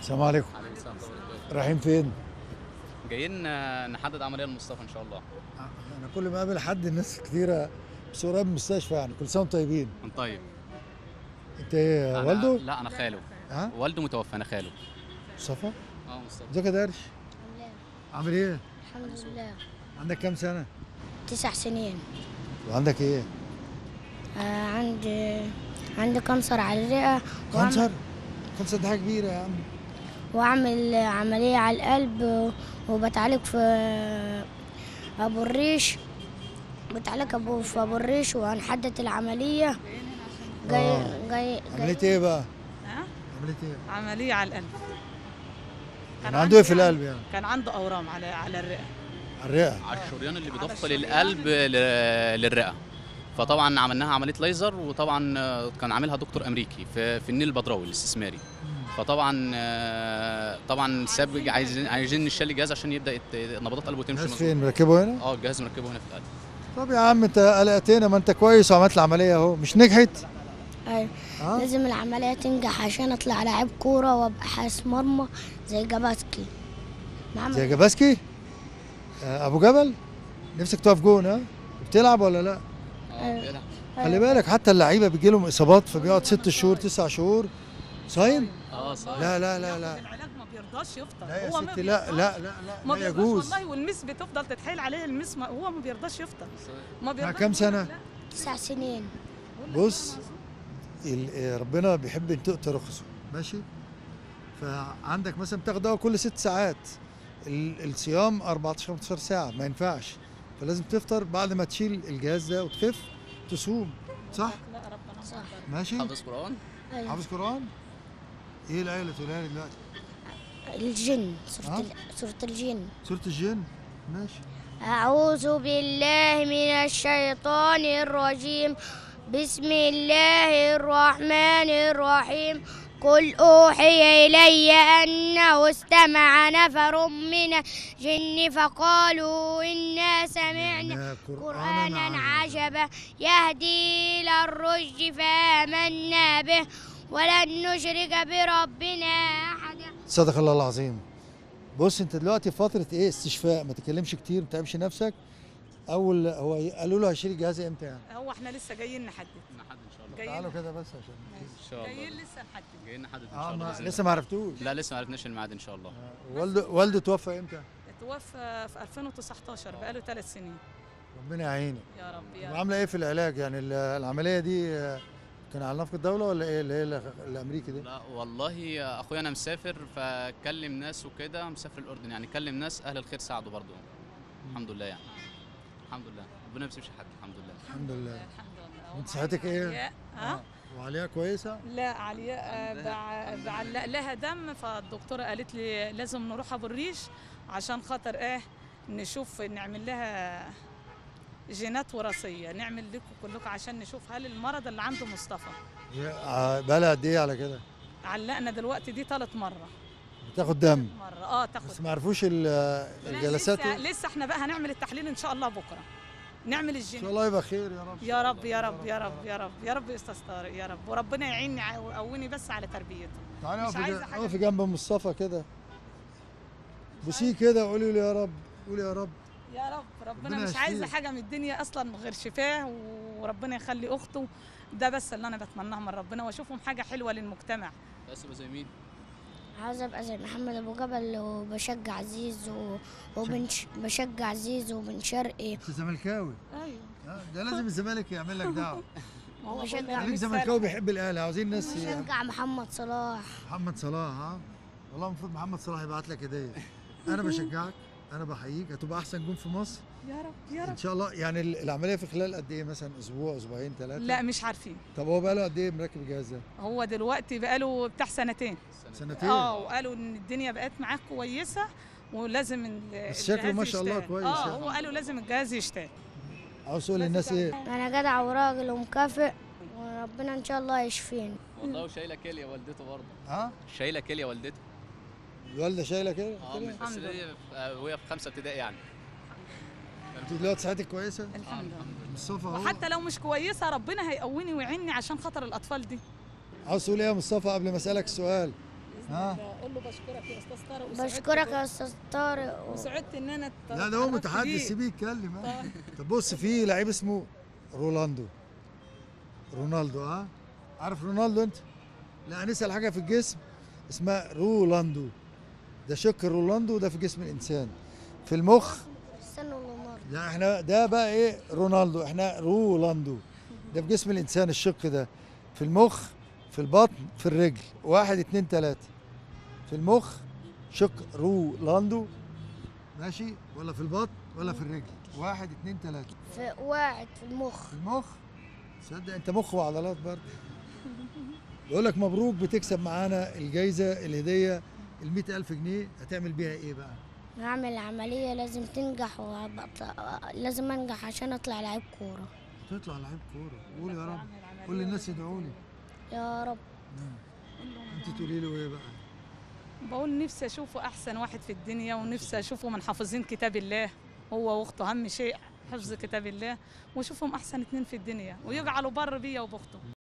السلام عليكم عليه السلام ورحمة الله وبركاته. رايحين فين؟ جايين آه، نحدد عمليه لمصطفى ان شاء الله انا كل ما اقابل حد الناس كتيره بس قريب من المستشفى يعني كل سنه وانتم طيبين من طيب انت ايه أنا- والده؟ لا انا خاله ها؟ والده متوفى انا خاله مصطفى؟ اه مصطفى ازيك يا درش؟ لا عامل ايه؟ الحمد لله عندك كام سنه؟ تسع سنين وعندك ايه؟ آه عندي عندي كانسر على الرئة وأعمل- كانسر؟ كانسر دي حاجه كبيره يا عم وأعمل عملية على القلب وبتعالج في أبو الريش بتعالج أبو في أبو الريش وهنحدد العملية جاي آه. جاي عمليه ايه بقى؟ ها؟ عمليه ايه؟ عملية على القلب يعني عنده ايه في القلب يعني؟ كان عنده أورام على على الرئة على الرئه على الشريان اللي على بيضخ الشريان للقلب ل- للرئه فطبعا عملناها عمليه ليزر وطبعا آه، كان عاملها دكتور امريكي في في النيل البدراوي الاستثماري فطبعا آه، طبعا ساب عايزين عايزين نشيل الجهاز عشان يبدا يت- نبضات قلبه تمشي الناس مظبوط. فين مركبه هنا؟ اه الجهاز مركبه هنا في القلب طب يا عم انت قلقتنا ما انت كويس وعملت العمليه اهو مش نجحت؟ أيوة. ها؟ لازم العملية تنجح عشان أطلع لاعب كورة وأبقى حارس مرمى زي جاباسكي معمل زي جاباسكي؟ آه، ابو جبل؟ نفسك تقف جون ها؟ بتلعب ولا لا؟ اه بيلعب. خلي بالك حتى اللعيبه بيجي لهم اصابات فبيقعد ست شهور تسع شهور صايم؟ اه صح لا لا لا لا العلاج ما بيرضاش يفطر لا يا هو ما ستي لا بيرضاش. لا لا ما لا, لا بيرضاش يجوز والله والمس بتفضل تتحايل عليه المس ما هو ما بيرضاش يفطر ما بيرضاش كام سنة؟ لا. تسع سنين بص ال- آه، ربنا بيحب ان تؤتى رخصه ماشي فعندك مثلا بتاخد دواء كل ست ساعات ال- الصيام 14 15 ساعه ما ينفعش فلازم تفطر بعد ما تشيل الجهاز ده وتخف تصوم صح لا ربنا صح. ماشي حافظ قران أيوة. حافظ قران ايه الايه اللي تقولها لي دلوقتي الجن سورة, ها؟ ال- سورة الجن سوره الجن ماشي أعوذ بالله من الشيطان الرجيم بسم الله الرحمن الرحيم قل أوحي إلي أنه استمع نفر من الجن فقالوا إنا سمعنا قرآنا عجبا يهدي إلى الرشد فآمنا به ولن نشرك بربنا أحدا صدق الله العظيم بص انت دلوقتي في فتره ايه استشفاء ما تتكلمش كتير ما تعبش نفسك اول هو قالوا له هيشيل الجهاز امتى يعني هو احنا لسه جايين نحدد نحدد ان شاء الله جايين تعالوا كده بس عشان ان شاء جايين الله لسه نحدد جايين نحدد ان اه شاء الله ما بإذن لسه ما عرفتوش الله. لا لسه ما عرفناش الميعاد ان شاء الله آه، والده والده توفى امتى توفى في 2019 بقاله ثلاث سنين ربنا يعينه يا رب يا رب وعامله ايه في العلاج يعني ال- العمليه دي آه، كان على نفق الدوله ولا ايه اللي هي ال- الامريكي دي لا والله اخويا انا مسافر فكلم ناس وكده مسافر الاردن يعني كلم ناس اهل الخير ساعدوا برضه الحمد لله يعني الحمد لله ربنا ما بيسيبش حد الحمد لله الحمد لله الحمد لله وانت صحتك ايه؟ علياء، ها آه. وعليها كويسه لا علياء آه، بع- بعلق لها دم فالدكتوره قالت لي لازم نروح ابو الريش عشان خاطر ايه نشوف نعمل لها جينات وراثيه نعمل لكم كلكم عشان نشوف هل المرض اللي عنده مصطفى هي- آه، بقالها قد ايه على كده علقنا دلوقتي دي ثالث مره بتاخد دم مره اه تاخد بس ما عرفوش ال- لا، الجلسات لسه, ان لسه احنا بقى هنعمل التحليل ان شاء الله بكره نعمل شاء الجينات الله يبقى خير يا رب يا رب يا رب يا رب يا رب يا رب يا استاذ طارق يا رب وربنا يعيني ع- ويقويني بس على تربيته تعالى مش اقف عايزة جنب- حاجة اقف جنب مصطفى كده بوسيه كده قولي له يا رب قولي يا رب يا رب ربنا, ربنا مش عايزه يشفيه. حاجه من الدنيا اصلا غير شفاه وربنا يخلي اخته ده بس اللي انا بتمناه من ربنا واشوفهم حاجه حلوه للمجتمع بس يبقى زي مين عاوز ابقى زي محمد ابو جبل وبشجع زيزو وبنش بشجع زيزو وبن شرقي انت زملكاوي ايوه آه، ده لازم الزمالك يعمل لك دعوه هو بشجع بيعمل خليك فرق. زملكاوي بيحب الاهلي عاوزين ناس بشجع محمد صلاح محمد صلاح ها والله المفروض محمد صلاح يبعت لك هديه انا بشجعك انا بحييك هتبقى احسن جون في مصر يا رب يا ان رب شاء الله يعني ال- العمليه في خلال قد ايه مثلا اسبوع اسبوعين ثلاثه لا مش عارفين طب هو بقى له قد ايه مركب الجهاز ده هو دلوقتي بقاله بتاع سنتين سنتين اه وقالوا ان الدنيا بقت معاك كويسه ولازم ال- بس شكله الجهاز ما شاء الله يشتغل. كويس اه يعني. هو قالوا لازم الجهاز يشتغل عاوز تقول للناس ايه انا جدع وراجل ومكافئ وربنا ان شاء الله يشفيني والله وشايله كليه والدته برضه ها شايله كليه والدته الوالده شايله كده اه من- بس الحمد دي في- آه، وهي في خمسه ابتدائي يعني انت دلوقتي صحتك كويسه آه، الحمد لله الحمد لله مصطفى اهو وحتى لو مش كويسه ربنا هيقويني ويعيني عشان خاطر الاطفال دي عاوز تقول ايه يا مصطفى قبل ما اسالك السؤال ها؟ الله قول له بشكرك يا استاذ طارق وسعدت بشكرك ب- يا استاذ طارق و- وسعدت ان انا لا ده هو اتعرفت متحدث بيك. سيبيه يتكلم ها. طيب. طب بص في لعيب اسمه رولاندو رونالدو اه عارف رونالدو انت لا هنسال حاجه في الجسم اسمها رولاندو ده شق رولاندو ده في جسم الانسان في المخ استنوا لوناردو لا احنا ده بقى ايه رونالدو احنا رولاندو ده في جسم الانسان الشق ده في المخ في البطن في الرجل واحد اتنين تلاته في المخ شق رولاندو ماشي ولا في البطن ولا في الرجل واحد اتنين تلاته في واحد في المخ في المخ تصدق انت مخ وعضلات برضه بقول لك مبروك بتكسب معانا الجايزه الهديه ال ألف جنيه هتعمل بيها ايه بقى؟ هعمل عملية لازم تنجح وهبقى- لازم انجح عشان اطلع لعيب كورة تطلع لعيب كوره قول يا رب قول للناس يدعوا لي يا رب انت تقولي له ايه بقى؟ بقول نفسي اشوفه احسن واحد في الدنيا ونفسي اشوفه من حافظين كتاب الله هو واخته اهم شيء حفظ كتاب الله واشوفهم احسن اتنين في الدنيا ويجعلوا بر بيا وباخته